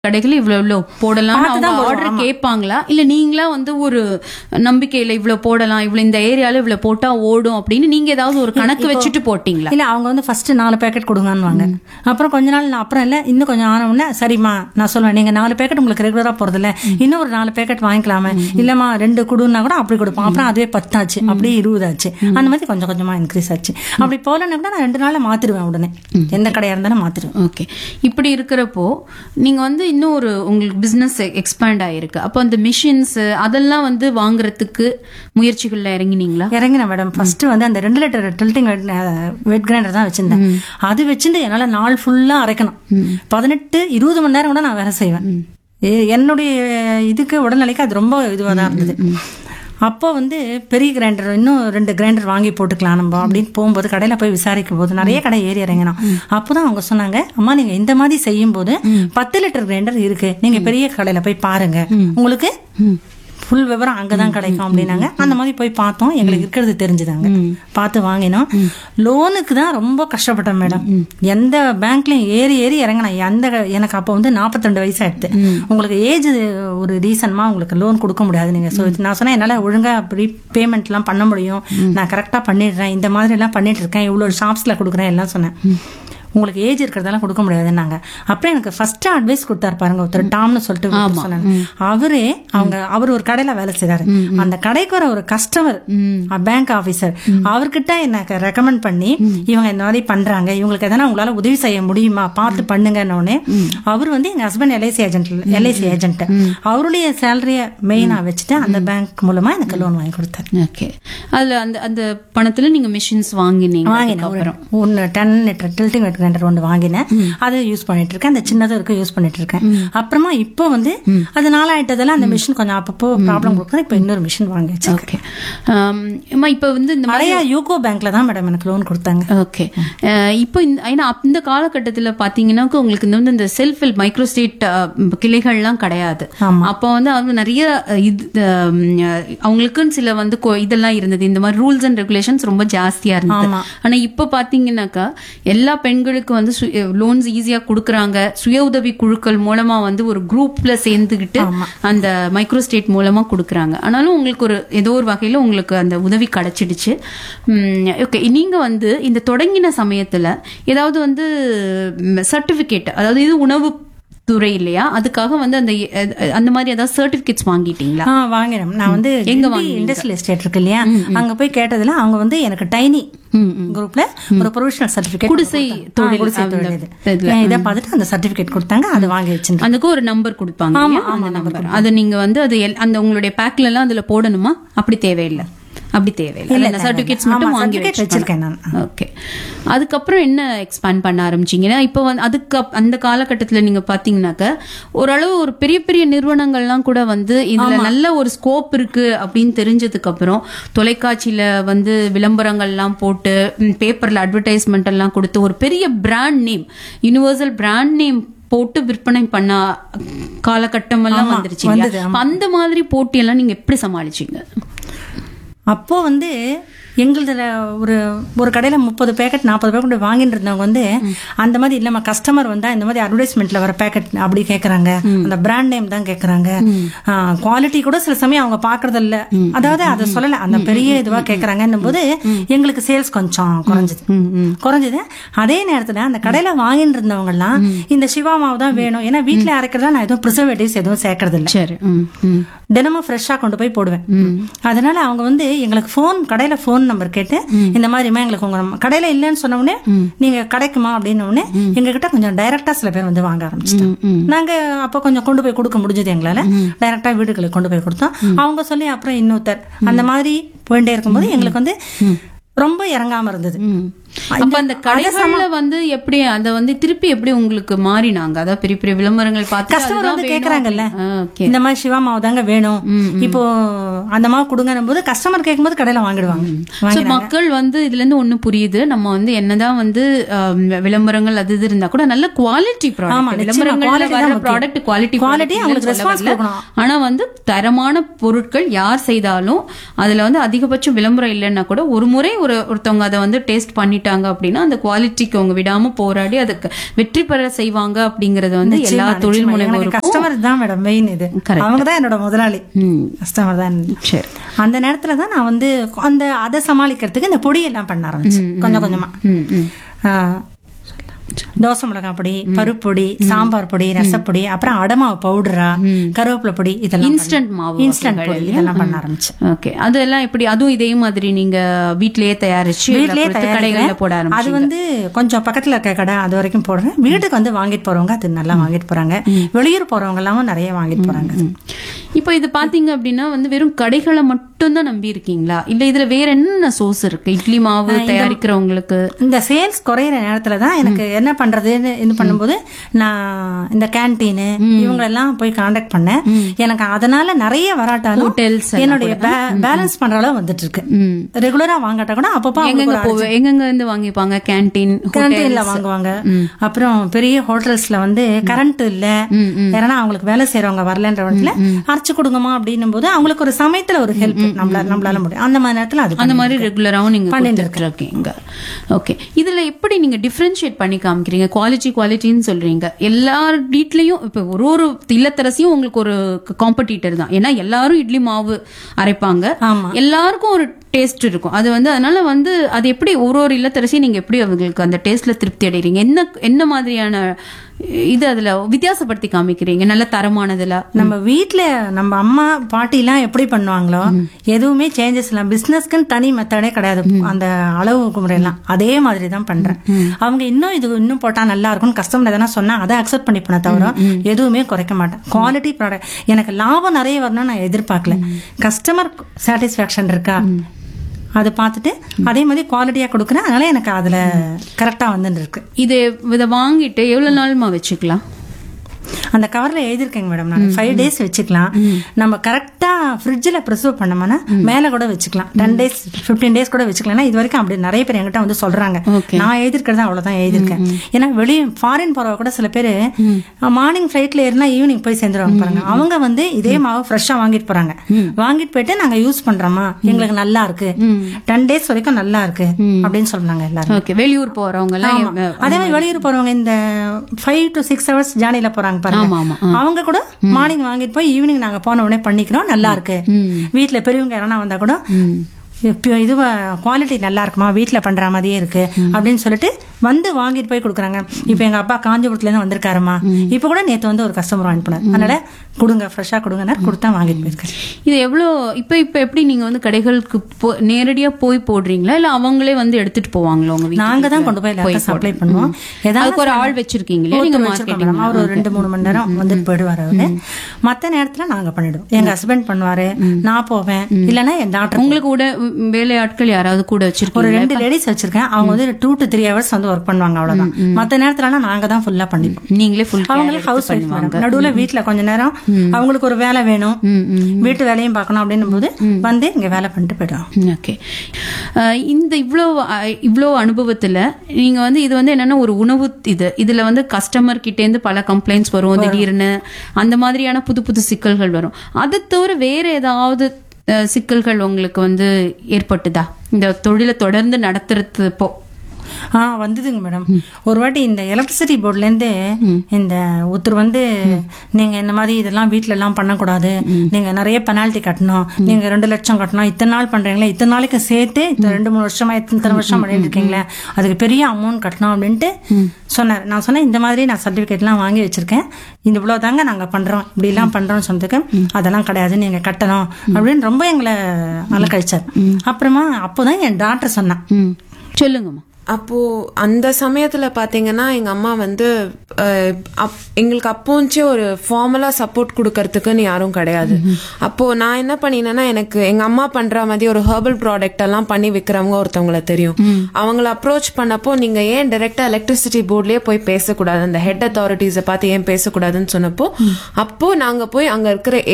கடைகள் இவ்வளவு இவ்வளவு போடலாம் பார்த்து தான் போடுவோம், ஆர்டர் கேட்பாங்களா இல்ல நீங்களா வந்து ஒரு நம்பிக்கையில இவ்வளவு போடலாம் இவ்வளவு இந்த ஏரியால இவ்வளவு போட்டா ஓடும் அப்படின்னு நீங்க ஏதாவது ஒரு கணக்கு வச்சுட்டு போட்டீங்களா இல்ல அவங்க வந்து ஃபர்ஸ்ட் நாலு பேக்கெட் கொடுங்கன்னு அப்புறம் கொஞ்ச நாள் நான் அப்புறம் இல்ல இன்னும் கொஞ்சம் ஆன உடனே சரிம்மா நான் சொல்லுவேன் நீங்க நாலு பேக்கெட் உங்களுக்கு ரெகுலரா போறது இல்ல இன்னும் ஒரு நாலு பேக்கெட் வாங்கிக்கலாமே இல்லம்மா ரெண்டு கொடுன்னா கூட அப்படி கொடுப்போம் அப்புறம் அதுவே பத்தாச்சு அப்படியே இருபதாச்சு அந்த மாதிரி கொஞ்சம் கொஞ்சமா இன்க்ரீஸ் ஆச்சு அப்படி போலன்னா கூட நான் ரெண்டு நாள்ல மாத்திருவேன் உடனே எந்த கடையா இருந்தாலும் மாத்திருவேன் ஓகே இப்படி இருக்கிறப்போ நீங்க வந்து இன்னும் ஒரு உங்களுக்கு பிசினஸ் எக்ஸ்பேண்ட் ஆயிருக்கு அப்போ அந்த மிஷின்ஸ் அதெல்லாம் வந்து வாங்குறதுக்கு முயற்சிகள்ல இறங்கினீங்களா இறங்கினேன் மேடம் ஃபர்ஸ்ட் வந்து அந்த ரெண்டு லிட்டர் டில்ட்டிங் வெட் கிரைண்டர் தான் வச்சிருந்தேன் அது வச்சுட்டு என்னால நாள் ஃபுல்லா அரைக்கணும் பதினெட்டு இருபது மணி நேரம் கூட நான் வேலை செய்வேன் எ- என்னுடைய இதுக்கு உடல்நிலைக்கு அது ரொம்ப இதுவாக தான் இருந்தது அப்போ வந்து பெரிய கிரைண்டர் இன்னும் ரெண்டு கிரைண்டர் வாங்கி போட்டுக்கலாம் நம்ம அப்படின்னு போகும்போது கடையில் போய் விசாரிக்கும் போது நிறைய கடை ஏறி இறங்கினோம் அப்போதான் அவங்க சொன்னாங்க அம்மா நீங்க இந்த மாதிரி செய்யும் போது பத்து லிட்டர் கிரைண்டர் இருக்கு நீங்க பெரிய கடையில போய் பாருங்க உங்களுக்கு ஃபுல் விவரம் அங்கதான் கிடைக்கும் அப்படின்னாங்க அந்த மாதிரி போய் பார்த்தோம் எங்களுக்கு இருக்கிறது தெரிஞ்சுதாங்க பார்த்து வாங்கினோம் லோனுக்கு தான் ரொம்ப கஷ்டப்பட்டேன் மேடம் எந்த பேங்க்லயும் ஏறி ஏறி இறங்கினேன் எந்த எனக்கு அப்போ வந்து 42 வயசு ஆயிடுது உங்களுக்கு ஏஜ் ஒரு ரீசன்மா உங்களுக்கு லோன் கொடுக்க முடியாது நீங்க So, நான் சொன்னேன் என்னால ஒழுங்கா ப்ரீ பேமெண்ட் எல்லாம் பண்ண முடியும் நான் கரெக்டா பண்ணிடுறேன் இந்த மாதிரி எல்லாம் பண்ணிட்டு இருக்கேன் இவ்வளவு ஷாப்ஸ்ல கொடுக்குறேன் எல்லாம் சொன்னேன் உங்களுக்கு ஏஜ் இருக்கிறதெல்லாம் கொடுக்க முடியாதுன்னாங்க அப்புறம் எனக்கு ஃபர்ஸ்ட் அட்வைஸ் கொடுத்தாரு பாருங்க ஒருத்தர் டாம்னு சொல்லிட்டு ஒருத்தர் சொன்னாங்க அவரே அவங்க அவர் ஒரு கடையில வேலை செய்றாரு அந்த கடைக்கு வர ஒரு கஸ்டமர் பேங்க் ஆபீசர் அவர்கிட்ட எனக்கு ரெக்கமெண்ட் பண்ணி இவங்க இந்த மாதிரி பண்றாங்க இவங்களுக்கு எதனா உங்களால உதவி செய்ய முடியுமா பார்த்து பண்ணுங்கன்னு அவர் வந்து எங்க husband LIC agent LIC agent அவருடைய சேலரிய மெயினா வச்சுட்டு அந்த பேங்க் மூலமா எனக்கு லோன் வாங்கி கொடுத்தாரு ஓகே அதுல அந்த அந்த பணத்துல நீங்க மிஷின்ஸ் வாங்கினீங்க வாங்கினேன் அதுக்கப்புறம் ஒன்று ten litre tilting wet grinder ஒன்று வாங்கினேன் அதை யூஸ் பண்ணிட்டு இருக்கேன் அந்த சின்னதும் இருக்கு யூஸ் பண்ணிட்டு இருக்கேன் அப்புறமா இப்போ வந்து அது நாளாயிட்டதெல்லாம் அந்த மிஷின் கொஞ்சம் அப்பப்போ ப்ராப்ளம் கொடுக்குறேன் இப்போ இன்னொரு மிஷின் வாங்கி வச்சிருக்கேன் ஓகே அம்மா இப்ப வந்து இந்த மழையா யூகோ பேங்க்ல தான் மேடம் எனக்கு லோன் கொடுத்தாங்க ஓகே இப்போ இந்த ஏன்னா அப்~ இந்த காலகட்டத்தில் பார்த்தீங்கன்னா உங்களுக்கு இந்த வந்து இந்த செல்ஃப் ஹெல்ப் மைக்ரோ ஸ்டேட் கிளைகள்லாம் கிடையாது ஆமா. அப்போ வந்து அவங்க நிறைய அஹ், இது அஹ், அவங்களுக்குன்னு சில வந்து கொ- இதெல்லாம் இருந்தது இந்த மாதிரி ரூல்ஸ் அண்ட் ரெகுலேஷன்ஸ் ரொம்ப ஜாஸ்தியா இருந்தது ஆமா. ஆனா இப்போ பாத்தீங்கன்னாக்கா எல்லா பெண்களுக்கும் வந்து லோன்ஸ் ஈஸியா கொடுக்கறாங்க சுய உதவி குழுக்கள் மூலமா வந்து ஒரு குரூப்ல சேர்ந்துகிட்டு அந்த மைக்ரோ ஸ்டேட் மூலமா கொடுக்கறாங்க ஆனாலும் உங்களுக்கு ஒரு ஏதோ ஒரு வகையில உங்களுக்கு அந்த உதவி கிடைச்சிடுச்சு ஓகே நீங்க வந்து இந்த தொடங்கின சமயத்துல ஏதாவது வந்து சர்டிபிகேட் அதாவது இது உணவு துறை இல்லையா அதுக்காக வந்து அந்த அஹ், அந்த மாதிரி ஏதாவது சர்டிபிகேட்ஸ் வாங்கிட்டீங்களா ஆ வாங்கினேன் நான் வந்து எங்க இண்டஸ்ட்ரியல் எஸ்டேட் இருக்கு இல்லையா அங்க போய் கேட்டதுல அவங்க வந்து எனக்கு டைனி ம், குரூப்ல ஒரு ப்ரொவிஷனல் சர்டிபிகேட் குடிசை தொழில் குடிசை அந்த தொழில் இது. இதுல. இதை பார்த்துட்டு அந்த சர்டிபிகேட் கொடுத்தாங்க அது வாங்கி வச்சிருந்தேன் அதுக்கு ஒரு நம்பர் கொடுப்பாங்க இல்லையா? அந்த நம்பர் அதை நீங்க வந்து அது எல்- அந்த உங்களுடைய பேக்ல எல்லாம் அதுல போடணுமா அப்படி தேவையில்லை அப்படி தேவையில்லை அந்த சர்டிபிகேட்ஸ் மட்டும் ஆமா, வாங்கி certificate வச்சிருக்கேன் நான். ஓகே அதுக்கப்புறம் என்ன எக்ஸ்பேண்ட் பண்ண ஆரம்பிச்சீங்கன்னா இப்போ வந்து அதுக்கு அப்- அந்த காலகட்டத்துல நீங்க பாத்தீங்கன்னாக்க ஓரளவு ஒரு பெரிய பெரிய நிறுவனங்கள்லாம் கூட வந்து இதுல நல்ல ஒரு ஸ்கோப் இருக்கு அப்படின்னு தெரிஞ்சதுக்கு அப்புறம் தொலைக்காட்சியில வந்து விளம்பரங்கள்லாம் போட்டு பேப்பர்ல அட்வர்டைஸ்மெண்ட் எல்லாம் கொடுத்து ஒரு பெரிய brand name universal brand name போட்டு விற்பனை பண்ண காலகட்டம் எல்லாம் வந்துருச்சு இல்லையா? வந்தது, அப்ப அந்த மாதிரி போட்டியெல்லாம் நீங்க எப்படி சமாளிச்சீங்க அப்போ வந்து எங்களுதுல ஒரு ஒரு கடையில முப்பது பேக்கெட் நாற்பது பேக்கெட் வாங்கிட்டு இருந்தவங்க வந்து அந்த மாதிரி இல்லம்மா கஸ்டமர் வந்தா இந்த மாதிரி அட்வர்டைஸ்மெண்ட்ல வர பேக்கெட் அப்படி கேக்குறாங்க அந்த பிராண்ட் நேம் தான் கேக்குறாங்க குவாலிட்டி கூட சில சமயம் அவங்க பாக்குறது இல்ல அதாவது அதை சொல்லல அந்த பெரிய இதுவா கேக்குறாங்கன்னும் போது எங்களுக்கு சேல்ஸ் கொஞ்சம் குறைஞ்சது குறைஞ்சது அதே நேரத்துல அந்த கடையில வாங்கிட்டு இருந்தவங்க எல்லாம் இந்த சிவா மாவு தான் வேணும் ஏன்னா வீட்டுல அரைக்கிறதா நான் எதுவும் ப்ரிசர்வேட்டிவ்ஸ் எதுவும் சேர்க்கறது இல்ல சரி ம், ம். தினமும் ஃப்ரெஷ்ஷாக கொண்டு போய் போடுவேன் அதனால அவங்க வந்து எங்களுக்கு ஃபோன் கடையில ஃபோன் நம்பர் கேட்டு இந்த மாதிரிமா எங்களுக்கு உங்க நம்ம- கடையில இல்லைன்னு சொன்ன உடனே நீங்க கிடைக்குமா அப்படின்னு உடனே எங்க கிட்ட கொஞ்சம் டைரக்டா சில பேர் வந்து வாங்க ஆரம்பிச்சிட்டாங்க நாங்க அப்போ கொஞ்சம் கொண்டு போய் கொடுக்க முடிஞ்சது எங்களால டைரக்டா வீடுகளுக்கு கொண்டு போய் கொடுத்தோம் அவங்க சொல்லி அப்புறம் இன்னொருத்தர் அந்த மாதிரி போயிட்டே இருக்கும்போது எங்களுக்கு வந்து ரொம்ப இறங்காம இருந்தது ம். அப்ப அந்த கடைகள்ல வந்து எப்படி அத வந்து திருப்பி எப்படி உங்களுக்கு மாறினாங்க அதாவது பெரிய பெரிய விளம்பரங்கள் பார்த்து கஸ்டமர் வந்து கேக்குறாங்கல்ல ஓகே இந்த மாதிரி சிவா மாவு தாங்க வேணும் இப்போ அந்த மாவு கொடுங்கன்னும் போது கஸ்டமர் கேட்கும்போது கடையில வாங்கிடுவாங்க சோ மக்கள் வந்து இதுல இருந்து ஒண்ணு புரியுது நம்ம வந்து என்னதான் வந்து ஆம், விளம்பரங்கள் அது இது இருந்தா கூட நல்ல குவாலிட்டி ஆமா, ப்ராடக்ட் நிச்சயமா. விளம்பரங்கள்ல quality வர தான் முக்கியம். ப்ராடக்ட் குவாலிட்டி Quality அவங்களுக்கு response கொடுக்கணும். ஆனா வந்து தரமான பொருட்கள் யார் செய்தாலும் அதுல வந்து அதிகபட்சம் விளம்பரம் இல்லைன்னா கூட ஒரு முறை ஒரு ஒருத்தவங்க அதை வந்து டேஸ்ட் பண்ணிட்டு பண்ணிட்டாங்க அப்படின்னா அந்த குவாலிட்டிக்கு அவங்க விடாம போராடி அதுக்கு வெற்றி பெற செய்வாங்க அப்படிங்கறது வந்து எல்லா தொழில் முனைவோருக்கும் கஸ்டமர் தான் மேடம் மெயின் இது அவங்க தான் என்னோட முதலாளி ம். கஸ்டமர் தான் சரி அந்த நேரத்துல தான் நான் வந்து அந்த அதை சமாளிக்கிறதுக்கு இந்த பொடியெல்லாம் பண்ண ஆரம்பிச்சேன் கொஞ்சம் கொஞ்சமா ம் ம் ஆ, தோசை மிளகாய் பொடி பருப்பு பொடி சாம்பார் பொடி ரசப்பொடி அப்புறம் அடமாவு பவுடரா கருவேப்பிலை பொடி இதெல்லாம் இன்ஸ்டன்ட் மாவு இன்ஸ்டன்ட் பொடி இதெல்லாம் பண்ண ஆரம்பிச்சேன் ஓகே அதெல்லாம் எப்படி அதுவும் இதே மாதிரி நீங்க வீட்லயே தயாரிச்சு வீட்லயே எல்லா கொடுத்து கடைகள்ல போட தயாரிக்கிறேன் அது ஆரம்பிச்சு வந்து கொஞ்சம் பக்கத்துல இருக்க கடை அது வரைக்கும் போடுறேன் வீட்டுக்கு வந்து வாங்கிட்டு போறவங்க அது நல்லா வாங்கிட்டு போறாங்க வெளியூர் போறவங்க எல்லாமும் நிறைய வாங்கிட்டு போறாங்க இப்போ இது பாத்தீங்க அப்படின்னா வந்து வெறும் கடைகளை மட்டும் தான் நம்பி இருக்கீங்களா இல்ல இதுல வேற என்ன சோர்ஸ் இருக்கு இட்லி மாவு தயாரிக்கிறவங்களுக்கு இந்த சேல்ஸ் குறையிற நேரத்துல தான் எனக்கு என்ன பண்றதுன்னு இது பண்ணும்போது நான் இந்த கேன்டீனு இவங்க எல்லாம் போய் காண்டாக்ட் பண்ணேன் எனக்கு அதனால நிறைய வராட்டாலும் Hotels எல்லாம் என்னுடைய பேலன்ஸ் பண்ற அளவு வந்துட்டு இருக்கு ம். ரெகுலரா வாங்காட்டா கூட அப்பப்போ எங்கெங்க போவ எங்கெங்க இருந்து வாங்கிப்பாங்க கேண்டீன் கேன்டீன்ல வாங்குவாங்க அப்புறம் பெரிய ஹோட்டல்ஸ்ல வந்து கரண்ட் இல்ல ஏன்னா அவங்களுக்கு வேலை செய்யறவங்க வரலன்ற இடத்துல அரைச்சு கொடுங்கம்மா அப்படின்னும் போது அவங்களுக்கு ஒரு சமயத்துல ஒரு ஹெல்ப் நம்மளால நம்மளால முடியும் அந்த மாதிரி நேரத்துல அது அந்த மாதிரி ரெகுலராகவும் நீங்க பண்ணிட்டு இருக்கீங்க ஓகே இதுல எப்படி நீங்க டிஃபரன்ஷியேட் பண்ணி காமிக்கிறீங்க குவாலிட்டி குவாலிட்டின்னு சொல்றீங்க எல்லார் வீட்லயும் இப்ப ஒரு ஒரு இல்லத்தரசியும் உங்களுக்கு ஒரு காம்படிட்டர் தான் ஏன்னா எல்லாரும் இட்லி மாவு அரைப்பாங்க ஆமா. எல்லாருக்கும் ஒரு டேஸ்ட் இருக்கும் அது வந்து அதனால வந்து அது எப்படி ஒரு ஒரு இல்லத்தரசியும் நீங்க எப்படி அவங்களுக்கு அந்த டேஸ்ட்ல திருப்தி அடைகிறீங்க என்ன என்ன மாதிரியான இது அதுல வித்தியாசப்படுத்தி காமிக்கிறீங்க நல்ல தரமானதுல நம்ம வீட்ல நம்ம அம்மா பாட்டி எல்லாம் எப்படி பண்ணுவாங்களோ எதுவுமே சேஞ்சஸ் இல்ல பிசினஸ்க்குன்னு தனி மெத்தடே கிடையாது அந்த அளவு முறையெல்லாம் அதே மாதிரி தான் பண்றேன் அவங்க இன்னும் இது இன்னும் போட்டா நல்லா இருக்கும்னு கஸ்டமர் எதனா சொன்னா அதை அக்செப்ட் பண்ணிப்பேன் தவிர எதுவுமே குறைக்க மாட்டேன் குவாலிட்டி ப்ராடக்ட் எனக்கு லாபம் நிறைய வரணும்னு நான் எதிர்பார்க்கல கஸ்டமர் சாட்டிஸ்ஃபேக்ஷன் இருக்கா அதை பார்த்துட்டு அதே மாதிரி குவாலிட்டியா கொடுக்குறேன் அதனால எனக்கு அதுல கரெக்டா வந்துட்டு இருக்கு இது இதை வாங்கிட்டு எவ்வளவு நாள்மா வச்சுக்கலாம் அந்த கவர்ல எழுதிருக்கேங்க மேடம் நான் ஃபைவ் டேஸ் வச்சுக்கலாம் நம்ம கரெக்டா ஃப்ரிட்ஜில் ப்ரிசர்வ் பண்ணோம்னா மேல கூட வச்சுக்கலாம் டென் டேஸ் ஃபிஃப்டீன் டேஸ் கூட வச்சுக்கலாம் ஏன்னா இது வரைக்கும் அப்படி நிறைய பேர் என்கிட்ட வந்து சொல்றாங்க Okay. நான் எழுதிருக்கிறது அவ்வளவுதான் எழுதிருக்கேன் ஏன்னா வெளியே ஃபாரின் போறவங்க கூட சில பேர் மார்னிங் ஃபிளைட்ல ஏறினா ஈவினிங் போய் சேர்ந்துருவாங்க பாருங்க அவங்க வந்து இதே மாவு ஃப்ரெஷ்ஷா வாங்கிட்டு போறாங்க வாங்கிட்டு போயிட்டு நாங்க யூஸ் பண்றோமா எங்களுக்கு நல்லா இருக்கு டென் டேஸ் வரைக்கும் நல்லா இருக்கு அப்படின்னு சொல்றாங்க எல்லாரும் ஓகே வெளியூர் போறவங்க எல்லாம் ஆமா. அதே மாதிரி வெளியூர் போறவங்க இந்த ஃபைவ் டு சிக்ஸ் ஹவர்ஸ் ஜேர்னில போறாங்க ஆமா, பாருங்க ஆமா. அவங்க கூட மார்னிங் வாங்கிட்டு போய் ஈவினிங் நாங்க போன உடனே பண்ணிக்கிறோம் நல்லா இருக்கு வீட்ல பெரியவங்க யாரா வந்தா கூட இப்ப இது குவாலிட்டி நல்லா இருக்குமா வீட்ல பண்ற மாதிரியே இருக்கு அப்படின்னு சொல்லிட்டு வந்து வாங்கிட்டு போய் கொடுக்குறாங்க இப்ப எங்க அப்பா காஞ்சிபுரத்துல இருந்து வந்திருக்காருமா இப்ப கூட நேத்து வந்து ஒரு கஸ்டமர் வாங்கி போனார் அதனால கொடுங்க ஃப்ரெஷ்ஷா கொடுங்க கொடுத்தா வாங்கிட்டு போயிருக்காரு இது எவ்வளோ இப்போ இப்போ எப்படி நீங்க வந்து கடைகளுக்கு போ- நேரடியா போய் போடுறீங்களா இல்ல அவங்களே வந்து எடுத்துட்டு போவாங்களா உங்க வீட்டுக்கு? நாங்க தான் கொண்டு போய் எல்லாத்தையும் சப்ளை பண்ணுவோம் ஏதாவது அதுக்கு ஒரு ஆள் வச்சிருக்கீங்களா நீங்க மார்க்கெட்டிங் அவர் ஒரு ரெண்டு மூணு மணி நேரம் வந்துட்டு போயிடுவாரு அவரு மத்த நேரத்துல நாங்க பண்ணிடுவோம் எங்க ஹஸ்பண்ட் பண்ணுவாரு நான் போவேன் இல்லைன்னா என் டாக்டர் உங்களுக்கு கூட உம், வேலையாட்கள் யாராவது கூட ஒரு வச்சிருக்கீங்க ரெண்டு லேடிஸ் வச்சிருக்கேன் அவங்க வந்து டூ டு த்ரீ ஹவர்ஸ் வந்து ஒர்க் பண்ணுவாங்க அவ்வளவுதான் மத்த நேரத்துலலாம் நாங்க தான் ஃபுல்லா பண்ணிப்போம் நீங்களே ஃபுல் அவங்களே ஹவுஸ் ஒய்ஃப் மேடம் நடுவுல வீட்ல கொஞ்ச நேரம் அவங்களுக்கு ஒரு வேலை வேணும் வீட்டு வேலையும் பார்க்கணும் அப்படின்னும் போது வந்து இங்க வேலை பண்ணிட்டு போயிடுவோம் ஓகே இந்த இவ்வளோ அஹ், இவ்வளோ அனுபவத்துல நீங்க வந்து இது வந்து என்னன்னா ஒரு உணவு இது இதுல வந்து கஸ்டமர் கிட்ட இருந்து பல கம்ப்ளைண்ட்ஸ் வரும் திடீர்னு அந்த மாதிரியான புது புது சிக்கல்கள் வரும் அதை தவிர வேற ஏதாவது அஹ், சிக்கல்கள் உங்களுக்கு வந்து ஏற்பட்டுதா இந்த தொழிலை தொடர்ந்து நடத்துறது இப்போ ஆ வந்ததுங்க மேடம் ஒரு வாட்டி இந்த எலக்ட்ரிசிட்டி போர்ட்ல இருந்து இந்த ஒருத்தர் வந்து நீங்க இந்த மாதிரி இதெல்லாம் வீட்ல எல்லாம் பண்ணக்கூடாது நீங்க நிறைய பெனால்ட்டி கட்டணும் நீங்க ரெண்டு லட்சம் கட்டணும் இத்தனை நாள் பண்றீங்களே இத்தனை நாளைக்கு சேர்த்து இத்தனை ரெண்டு மூணு வருஷமா இத்தனை வருஷம் பண்ணிட்டு இருக்கீங்களே அதுக்கு பெரிய அமௌண்ட் கட்டணும் அப்படின்ட்டு சொன்னார் நான் சொன்னேன் இந்த மாதிரி நான் சர்டிபிகேட்லாம் வாங்கி வச்சிருக்கேன் இந்த இவ்வளவு தாங்க நாங்க பண்றோம் இப்படி எல்லாம் பண்றோம்னு சொன்னதுக்கு அதெல்லாம் கிடையாது நீங்க கட்டணும் அப்படின்னு ரொம்ப எங்களை அலக்கழிச்சார் அப்புறமா அப்போதான் என் டாக்டர் சொன்னான் ம் சொல்லுங்கம்மா அப்போ அந்த சமயத்துல பாத்தீங்கன்னா எங்க அம்மா வந்து அஹ், அப்- எங்களுக்கு அப்போச்சே ஒரு ஃபார்மலா சப்போர்ட் கொடுக்கறதுக்குன்னு யாரும் கிடையாது அப்போ நான் என்ன பண்ணினேன்னா எனக்கு எங்க அம்மா பண்ற மாதிரி ஒரு ஹெர்பல் ப்ராடக்ட் எல்லாம் பண்ணி விக்கிறவங்க ஒருத்தவங்கள தெரியும் அவங்கள அப்ரோச் பண்ணப்போ நீங்க ஏன் டைரக்டா எலக்ட்ரிசிட்டி போர்ட்லயே போய் பேசக்கூடாது அந்த ஹெட் அத்தாரிட்டிஸை பார்த்து ஏன் பேசக்கூடாதுன்னு சொன்னப்போ அப்போ நாங்க போய் அங்க இருக்கிற ஏ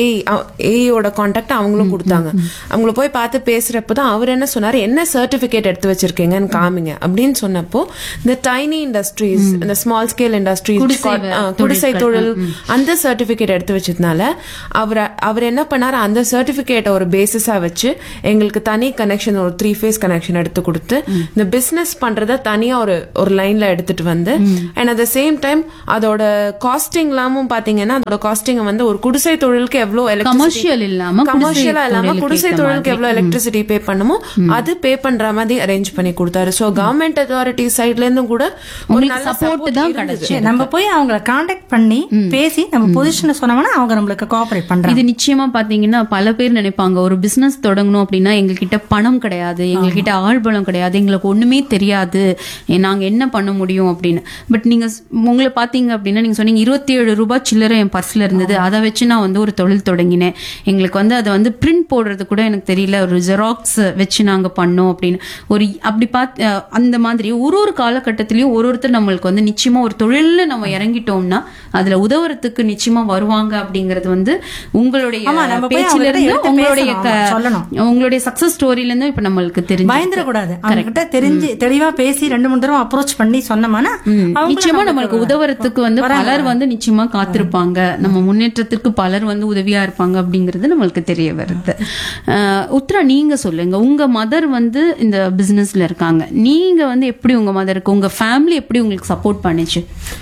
ஏயோட கான்டாக்ட் அவங்களும் கொடுத்தாங்க அவங்கள போய் பார்த்து பேசுறப்போ தான் அவர் என்ன சொன்னாரு என்ன சர்டிபிகேட் எடுத்து வச்சிருக்கீங்கன்னு காமிச்சு காமிங்க அப்படின்னு சொன்னப்போ இந்த டைனி இண்டஸ்ட்ரீஸ் இந்த ஸ்மால் ஸ்கேல் இண்டஸ்ட்ரீஸ் குடிசை குடிசை தொழில் அந்த சர்டிபிகேட் எடுத்து வச்சதுனால அவர் அவர் என்ன பண்ணாரு அந்த சர்டிபிகேட்டை ஒரு பேசிஸா வச்சு எங்களுக்கு தனி கனெக்ஷன் ஒரு த்ரீ ஃபேஸ் கனெக்ஷன் எடுத்து கொடுத்து இந்த பிசினஸ் பண்றத தனியா ஒரு ஒரு லைன்ல எடுத்துட்டு வந்து and at the same time அதோட காஸ்டிங் எல்லாமும் பாத்தீங்கன்னா அதோட காஸ்டிங் வந்து ஒரு குடிசை தொழிலுக்கு எவ்வளவு கமர்ஷியல் இல்லாம குடிசை கமர்ஷியலா இல்லாம தொழிலுக்கு குடிசை ஏத்த தொழிலுக்கு மாதிரி. எவ்வளவு எலக்ட்ரிசிட்டி பே பண்ணுமோ அது பே பண்ற மாதிரி அரேஞ்ச் பண்ணி கொடுத்தாரு சோ கவர்மெண்ட் அத்தாரிட்டி சைட்ல இருந்தும் கூட ஒரு உங்களுக்கு நல்ல சப்போர்ட் support தான் இருந்தது. கிடைச்சு நம்ம போய் அவங்கள காண்டாக்ட் பண்ணி பேசி நம்ம பொசிஷனை சொன்னோம்னா அவங்க நம்மளுக்கு கோஆபரேட் பண்றாங்க இது நிச்சயமா பாத்தீங்கன்னா பல பேர் நினைப்பாங்க ஒரு பிசினஸ் தொடங்கணும் அப்படின்னா எங்ககிட்ட பணம் கிடையாது எங்ககிட்ட ஆள்பலம் கிடையாது எங்களுக்கு ஒண்ணுமே தெரியாது ஏ, நாங்க என்ன பண்ண முடியும் அப்படின்னு பட் நீங்க ஸ்- உங்களை பாத்தீங்க அப்படின்னா நீங்க சொன்னீங்க இருபத்தி ஏழு ரூபாய் சில்லறை என் பர்ஸ்ல இருந்தது அதை வச்சு நான் வந்து ஒரு தொழில் தொடங்கினேன் எங்களுக்கு வந்து அதை வந்து பிரிண்ட் போடுறது கூட எனக்கு தெரியல ஒரு ஜெராக்ஸ் வச்சு நாங்க பண்ணோம் அப்படின்னு ஒரு அப்படி பார்த்து அஹ், அந்த மாதிரி ஒரு ஒரு காலகட்டத்திலயும் ஒரு ஒருத்தர் நம்மளுக்கு வந்து நிச்சயமா ஒரு தொழில்ல நம்ம இறங்கிட்டோம்னா அதுல உதவுறதுக்கு நிச்சயமா வருவாங்க அப்படிங்கறது வந்து உங்களுடைய ஆமா, நம்ம போய் பேச்சில அவங்ககிட்ட இருந்து எடுத்து உங்களுடைய பேசணும், க- ஆமா, சொல்லணும். உங்களுடைய சக்சஸ் ஸ்டோரியில இருந்து இப்ப நம்மளுக்கு தெரிஞ்சு பயந்துடக்கூடாது அவங்க கிட்ட தெரிஞ்சு தெளிவா பேசி ரெண்டு மூணு தடவை அப்ரோச் பண்ணி சொன்னோம்னா அவங்களும் நிச்சயமா நம்மளுக்கு நம்மளுக்கு உதவுறதுக்கு வந்து பலர் வந்து நிச்சயமா காத்திருப்பாங்க நம்ம முன்னேற்றத்திற்கு பலர் வந்து உதவியா இருப்பாங்க அப்படிங்கிறது நம்மளுக்கு தெரிய வருது அஹ், உத்ரா நீங்க சொல்லுங்க உங்க மதர் வந்து இந்த பிசினஸ்ல இருக்காங்க நீங்க வந்து எப்படி உங்க மதருக்கு உங்க ஃபேமிலி எப்படி உங்களுக்கு சப்போர்ட் பண்ணுச்சு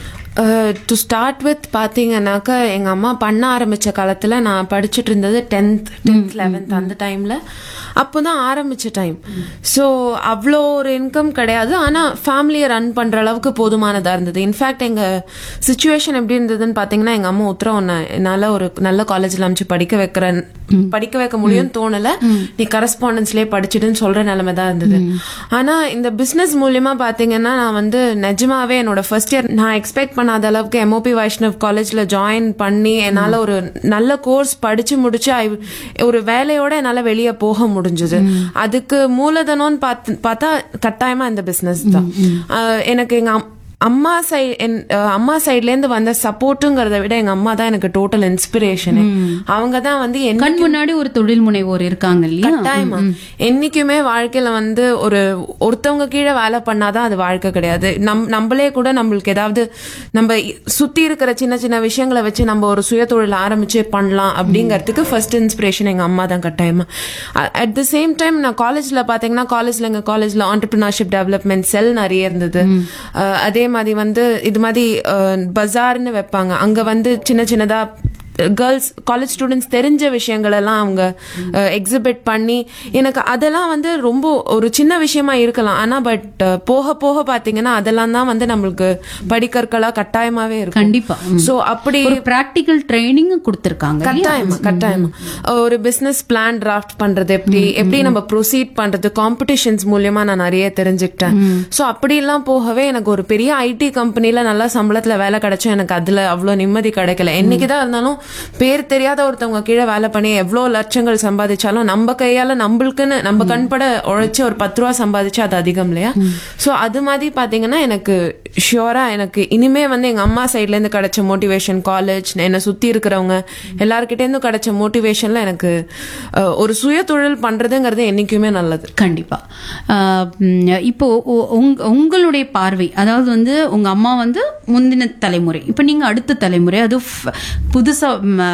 டு ஸ்டார்ட் வித் பாத்தீங்கன்னாக்கா எங்க அம்மா பண்ண ஆரம்பிச்ச காலத்துல நான் படிச்சுட்டு இருந்தது டென்த் டென்த் லெவன்த் அந்த டைம்ல அப்போதான் ஆரம்பிச்ச டைம் ஸோ அவ்வளோ ஒரு இன்கம் கிடையாது ஆனா ஃபேமிலியை ரன் பண்ற அளவுக்கு போதுமானதா இருந்தது இன்ஃபேக்ட் எங்க சுச்சுவேஷன் எப்படி இருந்ததுன்னு பாத்தீங்கன்னா எங்க அம்மா உத்தரவு என்னால ஒரு நல்ல காலேஜ்ல அமைச்சு படிக்க வைக்கிறேன் படிக்க வைக்க முடியும்னு தோணல நீ கரஸ்பாண்டன்ஸ்லயே படிச்சுட்டுன்னு சொல்ற நிலைமை தான் இருந்தது ஆனா இந்த பிசினஸ் மூலியமா பாத்தீங்கன்னா நான் வந்து நிஜமாவே என்னோட ஃபர்ஸ்ட் இயர் நான் எக்ஸ்பெக்ட் பண்ணாத அளவுக்கு எம்ஓபி வைஷ்ணவ் காலேஜ்ல ஜாயின் பண்ணி என்னால ஒரு நல்ல கோர்ஸ் படிச்சு முடிச்சு I- ஒரு வேலையோட என்னால வெளியே போக முடிஞ்சது அதுக்கு மூலதனம்னு பார்த்து பார்த்தா கட்டாயமா இந்த பிசினஸ் தான் அஹ் எனக்கு எங்க அம்- அம்மா சைடு என் அஹ் அம்மா சைட்ல இருந்து வந்த சப்போர்ட்டுங்கிறத விட எங்க அம்மா தான் எனக்கு டோட்டல் இன்ஸ்பிரேஷன் அவங்க தான் வந்து என்ன கண் முன்னாடி ஒரு தொழில் முனைவோர் இருக்காங்க இல்லையா கட்டாயமா என்னைக்குமே வாழ்க்கையில வந்து ஒரு ஒருத்தவங்க கீழே வேலை பண்ணாதான் அது வாழ்க்கை கிடையாது நம் நம்மளே கூட நம்மளுக்கு ஏதாவது நம்ம சுத்தி இருக்கிற சின்ன சின்ன விஷயங்களை வச்சு நம்ம ஒரு சுய தொழில் ஆரம்பிச்சு பண்ணலாம் அப்படிங்கறதுக்கு ஃபர்ஸ்ட் இன்ஸ்பிரேஷன் எங்க அம்மா தான் கட்டாயமா அட் த சேம் டைம் நான் காலேஜ்ல பாத்தீங்கன்னா காலேஜ்ல எங்க காலேஜ்ல ஆண்டர்பிரினர்ஷிப் டெவலப்மெண்ட் செல் நிறைய இருந்தது அஹ் அதே மாதிரி வந்து இது மாதிரி பஜார்னு வைப்பாங்க அங்க வந்து சின்ன சின்னதா கேர்ள்ஸ் காலேஜ் ஸ்டூடெண்ட்ஸ் தெரிஞ்ச விஷயங்கள் எல்லாம் அவங்க எக்ஸிபிட் பண்ணி எனக்கு அதெல்லாம் வந்து ரொம்ப ஒரு சின்ன விஷயமா இருக்கலாம் ஆனா பட் போக போக பாத்தீங்கன்னா அதெல்லாம் தான் வந்து நம்மளுக்கு படிக்கற்களா கட்டாயமாவே இருக்கும் கண்டிப்பா ம். சோ அப்படி ஒரு பிராக்டிக்கல் ட்ரைனிங் கொடுத்திருக்காங்க இல்லையா? கட்டாயமா கட்டாயமா ஒரு பிசினஸ் பிளான் டிராஃப்ட் பண்றது எப்படி எப்படி நம்ம ப்ரொசீட் பண்றது காம்படிஷன்ஸ் மூலியமா நான் நிறைய தெரிஞ்சுக்கிட்டேன் சோ அப்படி எல்லாம் போகவே எனக்கு ஒரு பெரிய ஐடி கம்பெனில நல்லா சம்பளத்துல வேலை கிடைச்சும் எனக்கு அதுல அவ்வளவு நிம்மதி கிடைக்கல என்னைக்குதான் இருந்தாலும் பேர் தெரியாத ஒருத்தவங்க கீழே வேலை பண்ணி எவ்வளவு லட்சங்கள் சம்பாதிச்சாலும் நம்ம கையால நம்மளுக்குன்னு நம்ம கண்பட உழைச்சு ஒரு பத்து ரூபா சம்பாதிச்சா அது அதிகம் இல்லையா சோ அது மாதிரி பாத்தீங்கன்னா எனக்கு ஷியோரா எனக்கு இனிமே வந்து எங்க அம்மா சைட்ல இருந்து கிடைச்ச மோட்டிவேஷன் காலேஜ் என்னை சுத்தி இருக்கிறவங்க எல்லார்கிட்ட இருந்து கிடைச்ச மோட்டிவேஷன்ல எனக்கு அஹ், ஒரு சுய தொழில் பண்றதுங்கிறது என்னைக்குமே நல்லது கண்டிப்பா ஆஹ் உம் இப்போ உ- உங்க- உங்களுடைய பார்வை அதாவது வந்து உங்க அம்மா வந்து முந்தின தலைமுறை இப்போ நீங்க அடுத்த தலைமுறை அது ஃப- புதுசா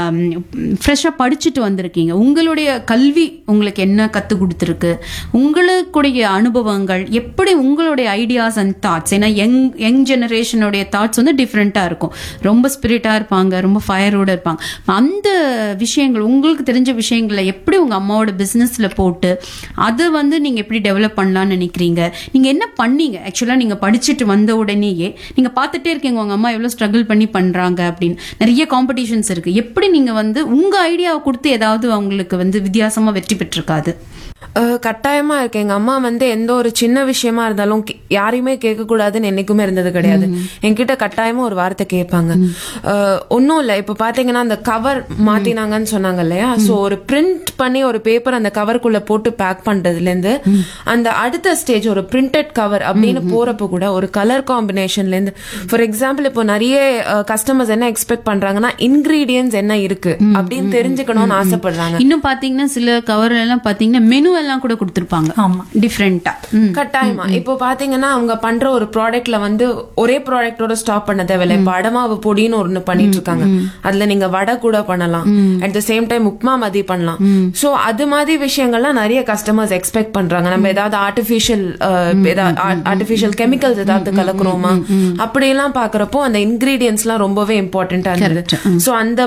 ஃப்ரெஷ்ஷாக படிச்சுட்டு வந்திருக்கீங்க உங்களுடைய கல்வி உங்களுக்கு என்ன கற்றுக் கொடுத்துருக்கு உங்களுக்குடைய அனுபவங்கள் எப்படி உங்களுடைய ஐடியாஸ் அண்ட் தாட்ஸ் ஏன்னா யங் யங் ஜெனரேஷனுடைய தாட்ஸ் வந்து டிஃப்ரெண்ட்டாக இருக்கும் ரொம்ப ஸ்பிரிட்டாக இருப்பாங்க ரொம்ப ஃபயரோட இருப்பாங்க அந்த விஷயங்கள் உங்களுக்கு தெரிஞ்ச விஷயங்களை எப்படி உங்கள் அம்மாவோட பிஸ்னஸில் போட்டு அதை வந்து நீங்கள் எப்படி டெவலப் பண்ணலாம்னு நினைக்கிறீங்க நீங்கள் என்ன பண்ணீங்க ஆக்சுவலாக நீங்கள் படிச்சுட்டு வந்த உடனேயே நீங்கள் பார்த்துட்டே இருக்கீங்க உங்கள் அம்மா எவ்வளோ ஸ்ட்ரகிள் பண்ணி பண்ணுறாங்க அப்படின்னு நிறைய காம்படிஷன்ஸ் இருக்குது எப்படி நீங்கள் வந்து உங்கள் ஐடியாவை கொடுத்து ஏதாவது அவங்களுக்கு வந்து வித்தியாசமாக வெற்றி பெற்றிருக்காது அஹ், கட்டாயமா இருக்கு எங்க அம்மா வந்து எந்த ஒரு சின்ன விஷயமா இருந்தாலும் கே- யாரையுமே கேட்க கூடாதுன்னு என்னைக்குமே இருந்தது கிடையாது என்கிட்ட கட்டாயமா ஒரு வார்த்தை கேட்பாங்க அஹ், ஒண்ணும் இல்ல இப்ப பாத்தீங்கன்னா அந்த கவர் மாத்தினாங்கன்னு சொன்னாங்க இல்லையா சோ ஒரு பிரிண்ட் பண்ணி ஒரு பேப்பர் அந்த கவருக்குள்ள போட்டு பேக் பண்றதுல இருந்து அந்த அடுத்த ஸ்டேஜ் ஒரு பிரிண்டட் கவர் அப்படின்னு போறப்ப கூட ஒரு கலர் காம்பினேஷன்ல இருந்து ஃபார் எக்ஸாம்பிள் இப்போ நிறைய கஸ்டமர்ஸ் என்ன எக்ஸ்பெக்ட் பண்றாங்கன்னா இன்கிரீடியன்ஸ் என்ன இருக்கு அப்படின்னு தெரிஞ்சுக்கணும்னு ஆசைப்படுறாங்க இன்னும் பாத்தீங்கன்னா சில கவர் எல்லாம் பாத்தீங்கன்னா மெனு எல்லாம் கூட கொடுத்துருப்பாங்க ஆமா டிஃப்ரெண்டா கட்டாயமா இப்போ பாத்தீங்கன்னா அவங்க பண்ற ஒரு ப்ராடக்ட்ல வந்து ஒரே ப்ராடக்ட்டோட ஸ்டாப் பண்ண தேவையில்ல இப்ப அடமாவு பொடின்னு ஒண்ணு பண்ணிட்டு இருக்காங்க அதுல நீங்க வடை கூட பண்ணலாம் at the same time upma மதி பண்ணலாம் சோ அது மாதிரி விஷயங்கள்லாம் நிறைய கஸ்டமர்ஸ் எக்ஸ்பெக்ட் பண்றாங்க நம்ம ஏதாவது ஆர்டிபிஷியல் ஆர்டிபிஷியல் கெமிக்கல்ஸ் ஏதாவது கலக்குறோமா அப்படியெல்லாம் பாக்குறப்போ அந்த இன்கிரீடியன்ஸ் எல்லாம் ரொம்பவே இம்பார்ட்டன்டா இருந்தது சோ அந்த